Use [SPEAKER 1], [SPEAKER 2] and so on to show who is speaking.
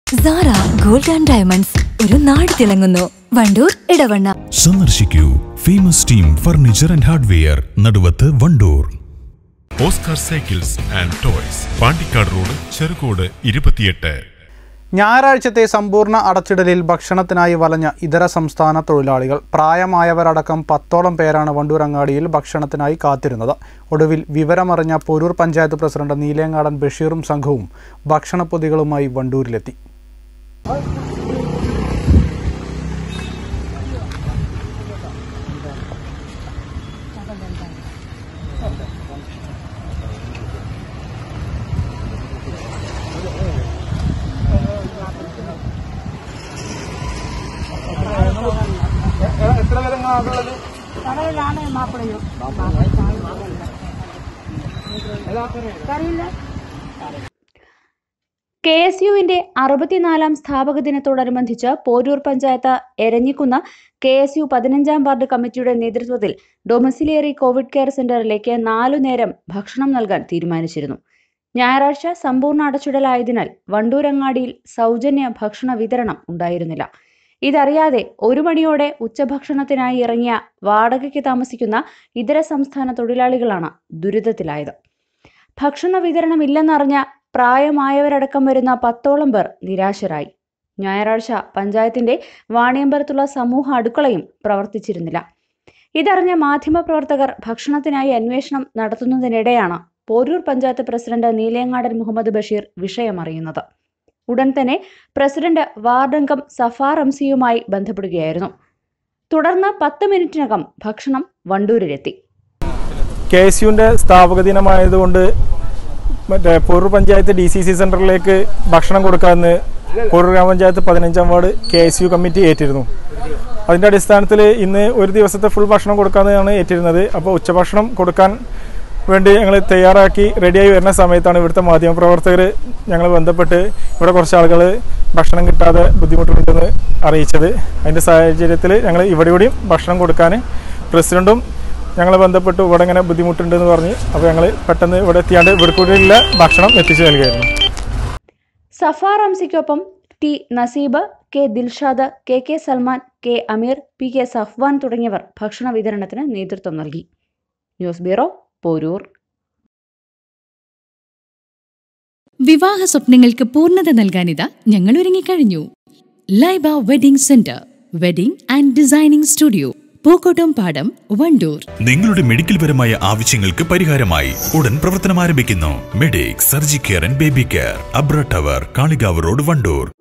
[SPEAKER 1] Sara gold and diamonds ഒരു നാട് തിളങ്ങുന്നു വണ്ടൂർ ഇടവണ്ണ
[SPEAKER 2] സന്ദർശിക്കൂ famous team furniture and hardware Naduvath Wandoor
[SPEAKER 3] Oscar cycles and toys Pandikkad road Cherukode ഇരുപത്തിയെട്ട്
[SPEAKER 4] ഞായറാഴ്ചത്തെ സമ്പൂർണ്ണ അടച്ചിടലിൽ ഭക്ഷണത്തിനായി വലഞ്ഞ ഇതര സംസ്ഥാന തൊഴിലാളികൾ പ്രായമായവരടക്കം പത്തോളം പേരാണ് വണ്ടൂർ അങ്ങാടിയിൽ ഭക്ഷണത്തിനായി കാത്തിരുന്നത് ഒടുവിൽ വിവരമറിഞ്ഞ പോരൂർ പഞ്ചായത്ത് പ്രസിഡന്റ് നീലേങ്ങാടൻ ബഷീറും സംഘവും ഭക്ഷണപ്പൊതികളുമായി വണ്ടൂരിലെത്തി
[SPEAKER 5] കെ എസ് യുവിന്റെ അറുപത്തിനാലാം സ്ഥാപക ദിനത്തോടനുബന്ധിച്ച് Poroor panchayat Eranhikkunnu K S U പതിനഞ്ചാം വാർഡ് കമ്മിറ്റിയുടെ നേതൃത്വത്തിൽ ഡൊമിസിലിയറി കോവിഡ് കെയർ സെന്ററിലേക്ക് നാലു നേരം ഭക്ഷണം നൽകാൻ തീരുമാനിച്ചിരുന്നു ഞായറാഴ്ച സമ്പൂർണ്ണ അടച്ചിടലായതിനാൽ വണ്ടൂരങ്ങാടിയിൽ സൗജന്യ ഭക്ഷണ വിതരണം ഉണ്ടായിരുന്നില്ല ഇതറിയാതെ ഒരു മണിയോടെ ഉച്ചഭക്ഷണത്തിനായി ഇറങ്ങിയ വാടകയ്ക്ക് താമസിക്കുന്ന ഇതര സംസ്ഥാന തൊഴിലാളികളാണ് ദുരിതത്തിലായത് ഭക്ഷണ വിതരണമില്ലെന്നറിഞ്ഞ പ്രായമായവരടക്കം വരുന്ന പത്തോളം പേർ നിരാശരായി ഞായറാഴ്ച പഞ്ചായത്തിന്റെ വാണിയമ്പലത്തുള്ള സമൂഹ അടുക്കളയും പ്രവർത്തിച്ചിരുന്നില്ല ഇതറിഞ്ഞ മാധ്യമപ്രവർത്തകർ ഭക്ഷണത്തിനായി അന്വേഷണം നടത്തുന്നതിനിടെയാണ് പോരൂർ പഞ്ചായത്ത് പ്രസിഡന്റ് നീലേങ്ങാടൻ മുഹമ്മദ് ബഷീർ വിഷയമറിയുന്നത് ഉടൻ തന്നെ പ്രസിഡന്റ് വാർഡംഗം സഫാർ റംസിയുമായി ബന്ധപ്പെടുകയായിരുന്നു തുടർന്ന് പത്ത് മിനിറ്റിനകം ഭക്ഷണം വണ്ടൂരിലെത്തി
[SPEAKER 6] കെ എസ് യുവിൻ്റെ സ്ഥാപക ദിനമായതുകൊണ്ട് മറ്റേ Poroor panchayat D C C സെൻറ്ററിലേക്ക് ഭക്ഷണം കൊടുക്കാമെന്ന് പോരൂർ ഗ്രാമപഞ്ചായത്ത് പതിനഞ്ചാം ward K S U committee ഏറ്റിരുന്നു അതിൻ്റെ അടിസ്ഥാനത്തിൽ ഇന്ന് ഒരു ദിവസത്തെ ഫുൾ ഭക്ഷണം കൊടുക്കാമെന്നാണ് ഏറ്റിരുന്നത് അപ്പോൾ ഉച്ചഭക്ഷണം കൊടുക്കാൻ വേണ്ടി ഞങ്ങൾ തയ്യാറാക്കി റെഡിയായി വരുന്ന സമയത്താണ് ഇവിടുത്തെ മാധ്യമപ്രവർത്തകർ ഞങ്ങൾ ബന്ധപ്പെട്ട് ഇവിടെ കുറച്ച് ആളുകൾ ഭക്ഷണം കിട്ടാതെ ബുദ്ധിമുട്ടുണ്ടെന്ന് അറിയിച്ചത് അതിൻ്റെ സാഹചര്യത്തിൽ ഞങ്ങൾ ഇവിടെ കൂടിയും ഭക്ഷണം കൊടുക്കാൻ പ്രസിഡൻറ്റും ഞങ്ങൾ ബന്ധപ്പെട്ടു ഇവിടെ ഇങ്ങനെ ബുദ്ധിമുട്ടുണ്ടെന്ന് പറഞ്ഞ് അപ്പോൾ ഞങ്ങൾ പെട്ടെന്ന് ഇവിടെ എത്തിയാണ്ട് ഇവിടെ കൂടിയുള്ള ഭക്ഷണം എത്തിച്ചു നൽകിയായിരുന്നു
[SPEAKER 5] സഫാർ റംസിക്കൊപ്പം T Naseeb K Dilshad K K Salman K Ameer P K Safwan തുടങ്ങിയവർ ഭക്ഷണ വിതരണത്തിന് നേതൃത്വം നൽകി ന്യൂസ് ബ്യൂറോ പോരൂർ
[SPEAKER 7] വിവാഹ സ്വപ്നങ്ങൾക്ക് പൂർണ്ണത നൽകാനിതാ ഞങ്ങൾ ഒരുങ്ങിക്കഴിഞ്ഞു Laiba wedding centre wedding and designing studio Pookkottumpadam Wandoor
[SPEAKER 2] നിങ്ങളുടെ മെഡിക്കൽ പരമായ ആവശ്യങ്ങൾക്ക് പരിഹാരമായി ഉടൻ പ്രവർത്തനം ആരംഭിക്കുന്നു medic surgi care and baby care Abra tower Kalikavu road Wandoor